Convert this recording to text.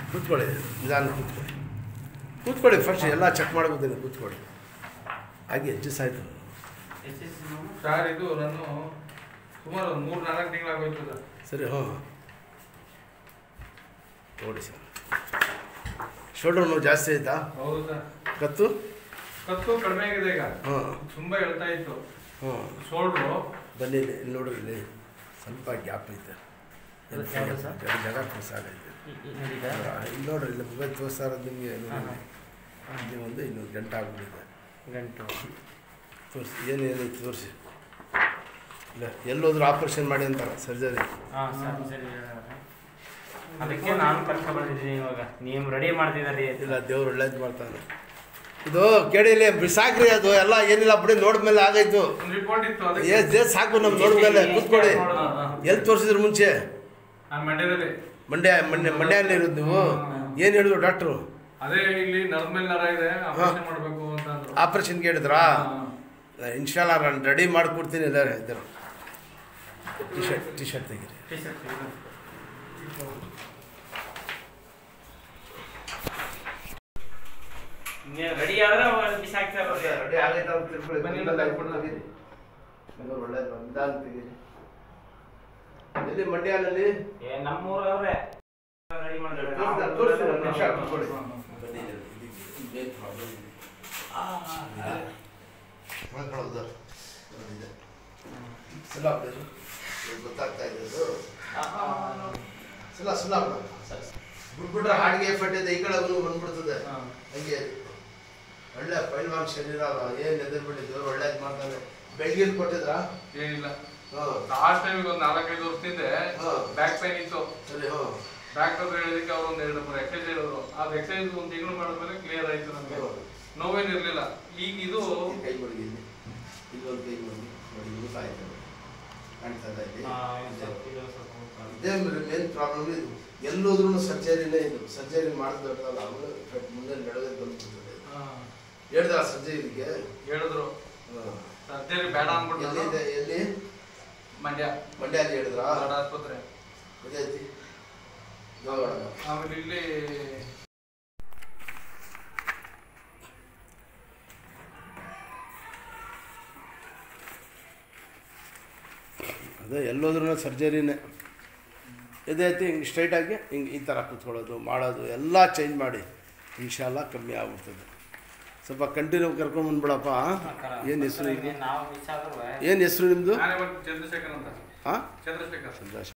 ಕೂತ್ಕೊಳ್ಳಿ ನಿಧಾನ ಕೂತ್ಕೊಳ್ಳಿ ಕೂತ್ಕೊಳ್ಳಿ ಫಸ್ಟ್ ಎಲ್ಲ ಚೆಕ್ ಮಾಡ್ಬೋದೇನೆ ಕೂತ್ಕೊಳ್ಳಿ ಹಾಗೆ ಅಡ್ಜಸ್ಟ್ ಆಯಿತು ಸರ್ ಇದು ನಾನು ಸುಮಾರು ಒಂದು ಮೂರು ನಾಲ್ಕು ತಿಂಗಳಾಗೋಯ್ತು ಸರ್ ಸರಿ ಹ್ಞೂ ನೋಡಿ ಸರ್ ಶೋಲ್ಡರ್ ನೋವು ಜಾಸ್ತಿ ಆಯ್ತಾ ಹೌದು ಸರ್ ಕತ್ತು ಕತ್ತು ಕಡಿಮೆ ಆಗಿದೆ ಈಗ ಹಾಂ ತುಂಬಾ ಹೇಳ್ತಾ ಇತ್ತು ಹ್ಞೂ ಶೋಲ್ಡ್ರು ಬನ್ನಿ ಇಲ್ಲಿ ಇಲ್ಲಿ ನೋಡು ಇಲ್ಲಿ ಸ್ವಲ್ಪ ಗ್ಯಾಪ್ ಐತೆ ಅದು ಯಾವ್ದು ಸರ್? ಜಗ ಜಗ ತೋರ್ಸಾಗೈತೆ ಇಲ್ಲಿ ನೋಡ್ರಿ ಇಲ್ಲಿ ಮೊಬೈಲ್ ತೋರಿಸ್ತಾ ಇರೋದು ನಿಮಗೆ ಇಲ್ಲಿ ಒಂದು ಇನ್ನೊಂದು ಗಂಟೆ ಆಗ್ಬಿಟ್ಟಿದೆ ಗಂಟು ತೋರಿಸಿ ಏನು ಏನೈತೆ ತೋರಿಸಿ ಇಲ್ಲ ಎಲ್ಲೋದ್ರೂ ಆಪ್ರೇಷನ್ ಮಾಡಿ ಅಂತಾರೆ ಸರ್ಜರಿ ಹಾಂ ಸರಿ ಸರಿ ಅದಕ್ಕೆ ನಾನು ಕರ್ಕೊ ಬಂದಿದ್ದೀನಿ ಇವಾಗ ನೀವು ರೆಡಿ ಮಾಡ್ತಿದ್ದೀರಿ ಇಲ್ಲ ದೇವ್ರು ಒಳ್ಳೇದು ಮಾಡ್ತಾನೆ ಇದು ಕೇಳಿಲಿ ಬಿಸಾಕ್ರಿ ಅದು ಎಲ್ಲ ಏನಿಲ್ಲ ಬಿಡಿ ನೋಡಿದ್ಮೇಲೆ ಆಗಾಯ್ತು ಒಂದು ರಿಪೋರ್ಟ್ ಇತ್ತು ಅದಕ್ಕೆ ಏ ಜೇ ಸಾಕು ನಮ್ಗೆ ನೋಡಿದ್ಮೇಲೆ ಕೂತ್ಕೊಳ್ಳಿ ಎಲ್ಲಿ ತೋರಿಸಿದ್ರು ಮುಂಚೆ ನಾನು ಮಂಡ್ಯದಲ್ಲಿ ಮಂಡ್ಯ ಮಂಡ್ಯ ಮಂಡ್ಯಲ್ಲಿ ಇರೋದು ನೀವು ಏನು ಹೇಳಿದ್ರು ಡಾಕ್ಟ್ರು ಅದೇ ಇಲ್ಲಿ ನರದ ಮೇಲೆ ನರ ಇದೆ ಆಪರೇಷನ್ ಮಾಡಬೇಕು ಅಂತ ಅಂದ್ರು ಆಪ್ರೇಷನ್ಗೆ ಹೇಳಿದ್ರಾ ಹಾ. ಇನ್ಶಾಲ್ಲ ನಾನು ರೆಡಿ ಮಾಡಿಕೊಡ್ತೀನಿ ಇದ್ದಾರೆ ಇದ್ದರು ಟಿ ಶರ್ಟ್ ಟಿ ಶರ್ಟ್ ತೆಗೀರಿ ನೀವು ರೆಡಿ ಆದ್ರೆ ಅವಾಗ ಬಿಸಾಕ್ತಾ ಇರೋದು. ರೆಡಿ ಆಗೈತೆ ಅಂತ ತಿಳ್ಕೊಳ್ಳಿ. ಬನ್ನಿ, ನಿಧಾನ ಬನ್ನಿ, ತೆಗೀರಿ. ಬನ್ನಿ. ಬೆಂಗಳೂರು ಒಳ್ಳೇದು ನಿಧಾನ ತೆಗೀರಿ. ಎಲ್ಲಿ ಮಂಡ್ಯನಲ್ಲಿ ಏ ನಮ್ಮೂರವ್ರೆ ರೆಡಿ ತೋರ್ಸ್ತಾರೆ, ತೋರ್ಸ್ತಾರೆ, ಒಂದು ನಿಮಿಷ ಕೂತ್ಕೊಳ್ಳಿ. ಮಾಡ್ತಾರೆ ಬನ್ನಿ, ಇಲ್ಲಿ- ಇಲ್ಲಿ main problem ಇದೆ. ಮಾಡ್ಕೊಳ್ಳೋದು. ಇದೆ. ಸುಲ ಬಿಡೋದು. ಇವಾಗ ಗೊತ್ತಾಗ್ತಾ ಇದೆ ಅದು. ಸುಲ ಸುಲ ಬಿಡೋದು. ಬಿಟ್ಬಿಟ್ರೆ ಹಾಡಿಗೆ ಎಫೆಕ್ಟ್ ಇದೆ ಈ ಕಡೆ ಅವ್ನು ಬಂದ್ಬಿಡ್ತದೆ ಹಾ. ಹಂಗೆ ಒಳ್ಳೆ ಪೈಲ್ವಾನ್ ಶರೀರ ಅಲ್ಲ ಏನ್ ಎದುರು ಬಿಟ್ಟಿದ್ದು ಒಳ್ಳೇದು ಮಾಡ್ತಾನೆ ಬೆಳಗ್ಗೆ ಕೊಟ್ಟಿದ್ರಾ ಏನಿಲ್ಲ ಹಾಂ ಲಾಸ್ಟ್ ಟೈಮ್ ಒಂದು ನಾಲ್ಕೈದು ವರ್ಷದಿಂದ ಹಾ. ಬ್ಯಾಕ್ ಪೈನ್ ಇತ್ತು ಸರಿ ಹಾಂ ಡಾಕ್ಟರ್ ಹೇಳಿದಕ್ಕೆ ಅವ್ರು ಒಂದು ಎರಡು ಮೂರು ಎಕ್ಸೈಸ್ ಹೇಳಿದ್ರು ಅದು ಎಕ್ಸೈಸ್ ಒಂದು ತಿಂಗಳು ಮಾಡಿದ್ಮೇಲೆ ಕ್ಲಿಯರ್ ಆಯ್ತು ನಮಗೆ ಹೌದು. ನೋವೇನು ಇರಲಿಲ್ಲ ಈಗ ಇದು ಕೈ ಮಡಗಿ ಇಲ್ಲಿ ಇಲ್ಲೊಂದು ಕೈ ಮಡಗಿ ನೋಡಿ ಊಟ ಆಯ್ತು ಕಾಣ್ತದ ಇಲ್ಲಿ ಇದೇ ಮೇನ್ ಪ್ರಾಬ್ಲಮ್ ಇದು ಎಲ್ಲೋದ್ರೂ ಸರ್ಜರಿನೇ ಇದು ಸರ್ಜರಿ ಮಾಡಿದಲ್ಲ ಅವನು ಮುಂದೆ ನಡೆದೇ ಬಂದ್ಬಿಡ್ತದೆ ಹಾ, ಹೇಳ್ದ ಸರ್ಜರಿಗೆ ಹೇಳಿದ್ರು ಸರ್ಜರಿ ಬೇಡ ಎಲ್ಲಿ ಅಂದ್ಬಿಟ್ಟು ಇದೆ ಎಲ್ಲಿ ಮಂಡ್ಯ ಮಂಡ್ಯಲ್ಲಿ ಹೇಳಿದ್ರಾ ದೊಡ್ಡ ಆಸ್ಪತ್ರೆ ಗೊತ್ತೈತಿ ಗೋವಾಡ ಆಮೇಲೆ ಇಲ್ಲಿ ಅದೇ ಎಲ್ಲೋದ್ರೂ ಸರ್ಜರಿನೇ ಇದೈತಿ ಹಿಂಗೆ ಸ್ಟ್ರೈಟಾಗಿ ಹಿಂಗೆ ಈ ಥರ ಕೂತ್ಕೊಳ್ಳೋದು ಮಾಡೋದು ಎಲ್ಲ ಚೇಂಜ್ ಮಾಡಿ ಇನ್ಶಾಲ್ಲ ಕಮ್ಮಿ ಆಗ್ಬಿಡ್ತದೆ ಸ್ವಲ್ಪ ಕಂಟಿನ್ಯೂ ಕರ್ಕೊಂಬಂದ್ಬಿಡಪ್ಪ ಏನು ಹೆಸರು ಈಗ ನಾವು ಮಿಸ್ ಆದ್ರೂ ಏನು ಹೆಸರು ನಿಮ್ಮದು ನಾನೇ ಬಂದು ಚಂದ್ರಶೇಖರ್ ಅಂತ ಹಾಂ ಚಂದ್ರಶೇಖರ್ ಸಂತೋಷ